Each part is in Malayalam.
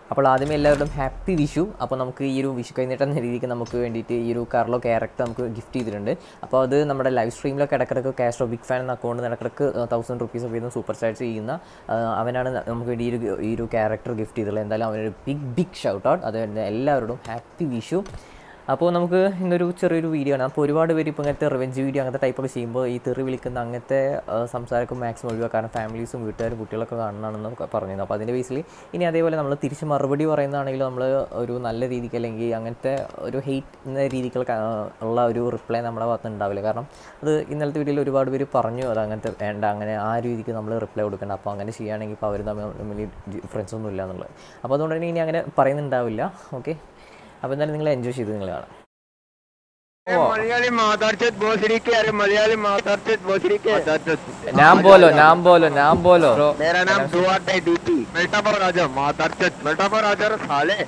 അപ്പോൾ ആദ്യമേ എല്ലാവരുടെയും ഹാപ്പി വിഷു അപ്പോൾ നമുക്ക് ഈ ഒരു വിഷു കൈനീട്ടം എന്ന രീതിക്ക് നമുക്ക് വേണ്ടിയിട്ട് ഈ ഒരു കാർലോ ക്യാരക്ടർ നമുക്ക് ഗിഫ്റ്റ് ചെയ്തിട്ടുണ്ട് അപ്പോൾ അത് നമ്മുടെ ലൈവ് സ്ട്രീമിലൊക്കെ ഇടക്കിടക്ക് കാസ്ട്രോ ബിഗ് ഫാൻ എന്ന അക്കൗണ്ട് ഇടക്കിടക്ക് തൗസൻഡ് റുപ്പീസ് വീതം സൂപ്പർ ചാറ്റ്സ് ചെയ്യുന്ന ആ, അവനാണ് നമുക്ക് വേണ്ടി ഈ ഒരു ഈ ഒരു ക്യാരക്ടർ ഗിഫ്റ്റ് ചെയ്തിട്ടുള്ളത് എന്തായാലും അവനൊരു ബിഗ് ബിഗ് ഷൗട്ട് ഔട്ട് അത് എല്ലാവരോടും ഹാപ്പി വിഷു അപ്പോൾ നമുക്ക് ഇന്നൊരു ചെറിയൊരു വീഡിയോ ആണ് അപ്പോൾ ഒരുപാട് പേര് ഇപ്പോൾ ഇങ്ങനത്തെ റിവെഞ്ച് വീഡിയോ അങ്ങനത്തെ ടൈപ്പൊക്കെ ചെയ്യുമ്പോൾ ഈ തെറി വിളിക്കുന്ന അങ്ങനത്തെ ആ, സംസാരമൊക്കെ മാക്സിമം ഒഴിവാക്കുക കാരണം ഫാമിലീസും വീട്ടുകാരും കുട്ടികളൊക്കെ കാണണമെന്ന് പറഞ്ഞിരുന്നു അപ്പോൾ അതിൻ്റെ ബേസിൽ ഇനി അതേപോലെ നമ്മൾ തിരിച്ച് മറുപടി പറയുന്നതാണെങ്കിൽ നമ്മൾ ഒരു നല്ല രീതിക്ക് അല്ലെങ്കിൽ അങ്ങനത്തെ ഒരു ഹെയ്റ്റ് എന്ന രീതിക്ക് ഉള്ള ഒരു റിപ്ലൈ നമ്മുടെ ഭാഗത്ത് ഉണ്ടാവില്ല കാരണം അത് ഇന്നലത്തെ വീഡിയോയിൽ ഒരുപാട് പേര് പറഞ്ഞു അത് അങ്ങനത്തെ വേണ്ട അങ്ങനെ ആ രീതിക്ക് നമ്മൾ റിപ്ലൈ കൊടുക്കേണ്ട അപ്പോൾ അങ്ങനെ ചെയ്യുകയാണെങ്കിൽ ഇപ്പോൾ അവർ തമ്മിൽ ഡിഫറൻസ് ഒന്നും ഇല്ല എന്നുള്ളത് അപ്പോൾ അതുകൊണ്ട് തന്നെ ഇനി അങ്ങനെ പറയുന്നുണ്ടാവില്ല ഓക്കെ അപ്പോൾ എന്തായാലും നിങ്ങൾ എൻജോയ് ചെയ്ത് നിങ്ങൾ കാണാം अरे मलयाली मादरचोद भोसड़ी के अरे मलयाली मादरचोद भोसड़ी के नाम बोलो नाम बोलो नाम बोलो मेरा नाम दुआर है डीपी मिल्टा पर राजा मादरचोद मिल्टा पर राजा रे साले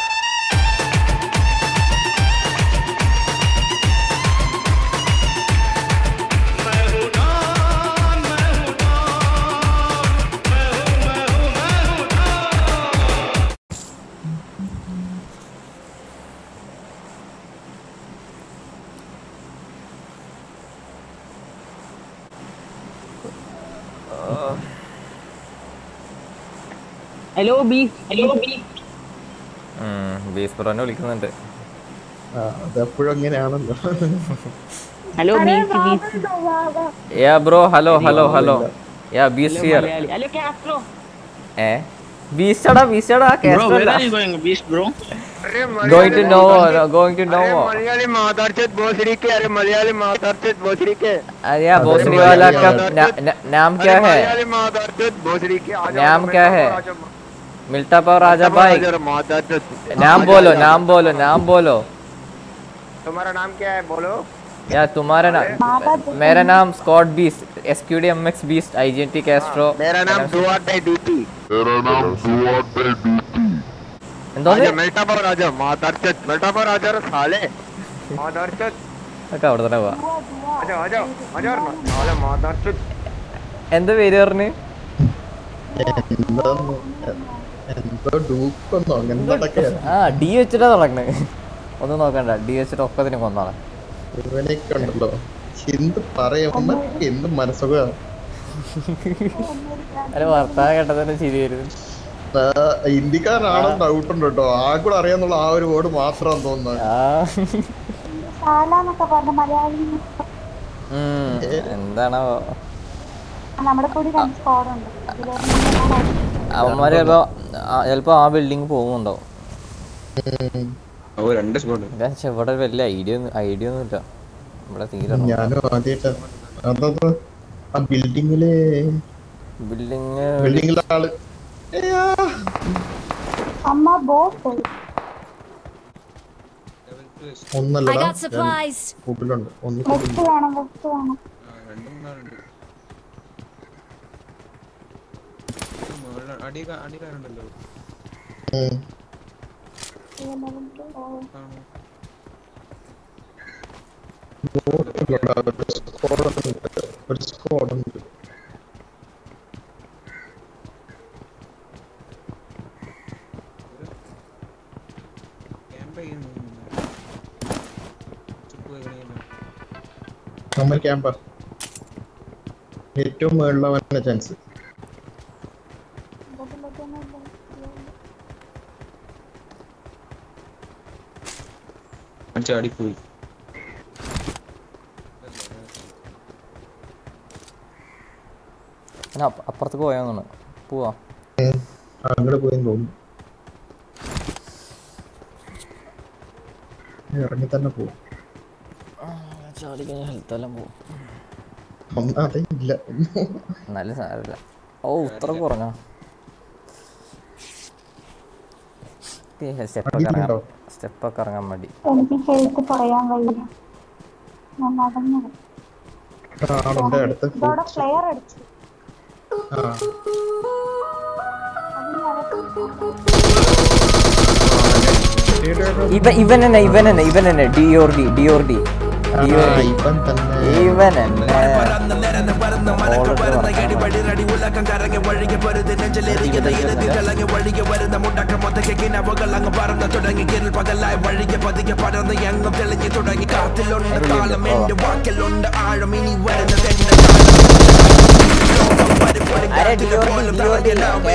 hello B hello B base ബ്രോനെ വിളിക്കുന്നുണ്ട് ആ, അതെപ്പോഴും അങ്ങനെയാണല്ലോ hello beach beach yeah bro hello hello hello yeah beast here Malayali hello Castro ഏ ബീസ്റ്റടാ ബീസ്റ്റടാ bro where are you going beast bro अरे going to no going to no अरे मलयाली मादरचोद भोसड़ी के अरे मलयाली मादरचोद भोसड़ी के या भोसड़ी वाला का ना- ना- नाम क्या अरे है मलयाली मादरचोद भोसड़ी के आ जाओ, नाम मिल्टा क्या पर है? राजा, मिल्टा पाव राजा मिल्टा पर भाई राजा रे मादरचोद नाम बोलो नाम बोलो नाम बोलो तुम्हारा नाम क्या है बोलो या तुम्हारा नाम मेरा नाम Scott beast S Q D M X beast I G N T Castro मेरा नाम दुआर है डीपी എന്തോന്ന് राजा मिल्टा पर राजा मादरचोद मिल्टा पर राजा रे साले मादरचोद ഒക്കെ അവിടെ തന്നെ പോവാ आ जाओ आ जाओ आ जाओ ना साले मादरचोद എന്താ പേര് പറഞ്ഞ് എന്താന്ന് എന്തോ ഡൂക്കൊന്നോ അങ്ങനത്തെ ആ ഡി വെച്ചിട്ടാ തുടങ്ങണേ ഒന്നും നോക്കണ്ട ഡി വെച്ചിട്ട് ഒക്കത്തിന് കൊന്നാണ് ഇവനൊക്കെ ഉണ്ടല്ലോ എന്ത് പറയും എന്ത് മനസ്സുഖ അല്ല വർത്താനം കേട്ടത് തന്നെ ശരി വരുന്നു ഹിന്ദിക്കാരനാണോ ഡൗട്ട് ഉണ്ട് കേട്ടോ ആ കൂടെ അറിയാന്നുള്ള ആ ഒരു വേർഡ് മാത്രം തോന്നുന്നത് ആ കാലാന്നൊക്കെ പറഞ്ഞ മലയാളി ഉം. എന്താണോ നമ്മുടെ കൂടി രണ്ട് സ്ക്വാഡ് ഉണ്ട് അവന്മാര് ചിലപ്പോ ആ- ചിലപ്പോ ആ ബിൽഡിംഗ് പോകുന്നുണ്ടോ ഓ രണ്ട് സ്പോട്ട് എന്താ വെച്ചാ ഇവിടെ വലിയ ഐഡിയ ഐഡിയ ഒന്നും ഇല്ല ഇവിടെ തീരെ ഞാനും ആദ്യമായിട്ട് അതത് ആ ബിൽഡിങ്ങില് ബിൽഡിങ് ബിൽഡിങ്ങിലെ ആള് ഏയ്യാ. അമ്മ ബോസ് പോയി I ഒന്നല്ലടാ got supplies. കൂട്ടിലുണ്ട് ഒന്ന് വെസ്റ്റ് വേണം വെസ്റ്റ് വേണം രണ്ട് മൂന്നാറുണ്ട് അടി അടിക്കാരുണ്ടല്ലോ ഉം. കാണോ ബോട്ടിലുണ്ട്. ഒരു സ്ക്വാഡ് ഉണ്ട്. ഒരു സ്ക്വാഡ് ഉണ്ട് ക്യാമ്പ് ചെയ്യുന്നു ചുപ്പ് കളിയുന്നു നമ്മൾ ക്യാമ്പ ഏറ്റവും മുകളിലവന്റെ ചാൻസ് ചാടിപ്പോയി അപ്പുറത്തേക്ക് പോയാന്നാണ് പോവാ അങ്ങോട്ട് പോയി തോന്നുന്നു ഇറങ്ങി തന്നെ പോകും ചാടി കഴിഞ്ഞാൽ ഹെൽത്ത് എല്ലാം പോകും ഒന്നാതെ ഇല്ല നല്ല സാരമില്ല ഓ ഇത്ര കുറഞ്ഞ സ്റ്റെപ്പൊക്കെ ഇറങ്ങാൻ അടിയിട്ടുണ്ടോ? സ്റ്റെപ്പൊക്കെ ഇറങ്ങാൻ മതി എനിക്ക് ഹെൽത്ത് പറയാൻ വയ്യ ഞാൻ നടന്നു ആളുണ്ട് അടുത്ത് ഇതോടെ ഫ്ലെയർ അടിച്ചു ആ ഇവൻ ഇവൻ തന്നെ ഇവൻ തന്നെ ഇവൻ തന്നെ D or D D or D ആ, ഇവൻ തന്നെ ഇവൻ എന്നെ അരെ ഡിയോർഡി ഡിയോർഡി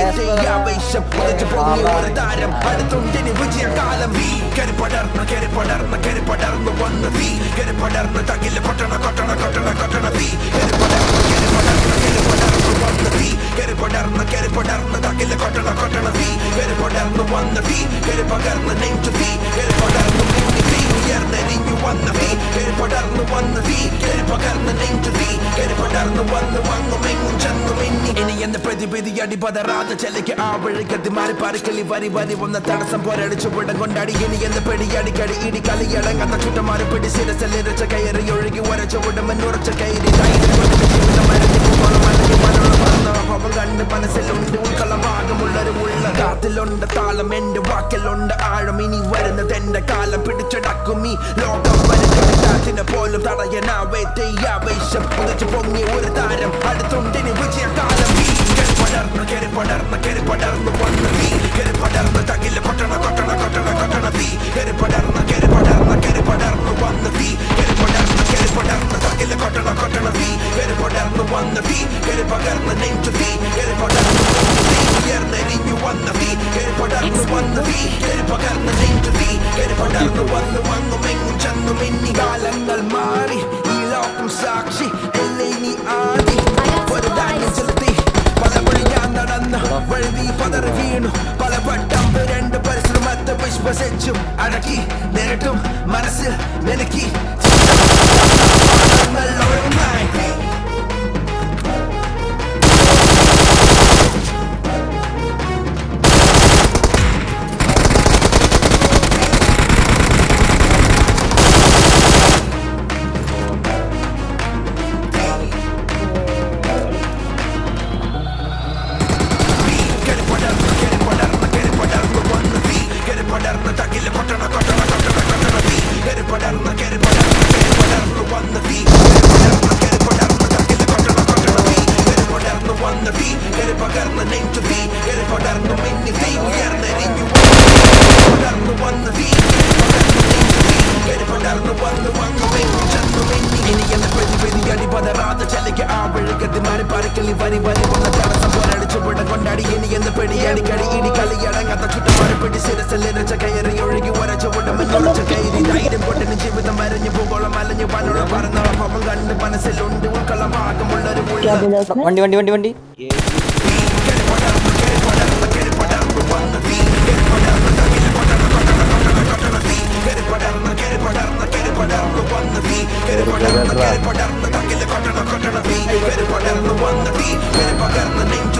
ഇനി എന്ന പ്രതിപിതി അടിപതറാതെ ചെലയ്ക്ക് ആ വഴിക്കത്തി മാറി പാറിക്കളി വരി വരി വന്ന തടസ്സം പോരടിച്ചു വിടം കൊണ്ടാടി ഇനി എന്ന പെടി അടിക്കടി ഇടി കളി അടങ്ങാത്ത ചുട്ടമാറി പിടി സിരസലിരച്ച കയറി ഒഴുകി ഉരച്ച ഉടമൻ ഉറച്ച കയറി ധൈര്യം കൊണ്ട് ജീവിതം അരഞ്ഞു പോകണം അല്ലെങ്കിൽ മരണം പറന്ന അപ്പം കണ്ട് മനസ്സിലുണ്ട് ഉൾക്കള്ള ഭാഗമുള്ളൊരു ഉള്ള കാത്തിലുണ്ട് താളം എന്റെ വാക്കിലുണ്ട് ആഴം ഇനി വരുന്നത് എന്റെ കാലം പിടിച്ചടക്കും ഈ ലോകം വരുന്നതിനെ പോലും തടയനാവേ തെയ്യാവേശം ഉദിച്ചു പൊങ്ങി ഒരു താരം അടുത്തുണ്ടിനി വിജയകാലം ഈ കെറി പടർന്ന് കെറി പടർന്ന് കെറി പടർന്ന് വന്ന് നീ കെറി പടർന്ന് തകില് കൊട്ടണ കൊട്ടണ കൊട്ടണ കൊട്ടണ തീ കെറി പടർന്ന് കെറി പടർന്ന് കെറി പടർന്ന് വന്ന് തീ കെറി പടർന്ന് കെറി പടർന്ന് തകില് കൊട്ടണ കൊട്ടണ തീ കെറി പടർന്ന് വന്ന് തീ കെറി പകർന്ന് നെഞ്ചു തീ കെറി പടർന്ന് വന്ന് തീ ഉയർന്നെരിഞ്ഞു വന്ന തീ കെറി പടർന്ന് വന്ന് തീ കെറി പകർന്ന് നെഞ്ചു തീ കെറി പടർന്ന് വന്ന് വന്നും എങ്ങും ചെന്നും ഇനി കാലങ്ങൾ മാറി ഈ ലോകം സാക്ഷി എന്നെ നീ ആദി ഒരു ധാന്യം ചെലുത്തി പല വഴി ഞാൻ നടന്നു വഴുതി പതറി വീണു പല വട്ടം രണ്ട് പരിശ്രമത്തെ വിശ്വസിച്ചും അടക്കി നേരിട്ടും മനസ്സിൽ നിനക്കി ഒന്നായി ഇനി എന്ന പ്രതിപതി അടിപതറാതെ ചലിക്ക് ആ വഴിക്കത്തി മാറി പാറിക്കലി വരി വരി വന്ന തടസ്സം പോരടിച്ചു വിടം കൊണ്ടാടി ഇനി എന്ന പെടി അടിക്കടി ഇടി കളി അടങ്ങാത്ത ചുറ്റുമാറി പിടി സിരസലിരച്ച കയറി ഒഴുകി ഉരച്ച ഉടമെന്നുറച്ച കയറി ധൈര്യം കൊണ്ടിന് ജീവിതം വരഞ്ഞു ഭൂഗോളം അലഞ്ഞു പനുള്ള പറന്നോളം കണ്ട് മനസ്സിലുണ്ട് ഉൾക്കള്ള ഭാഗമുള്ളൊരു ഉള്ള വണ്ടി വണ്ടി വണ്ടി വണ്ടി പടർന്ന് തകില് കൊട്ടണ കൊട്ടണ തീ പടർന്ന് വന്ന തീ പകർന്ന് നെഞ്ചു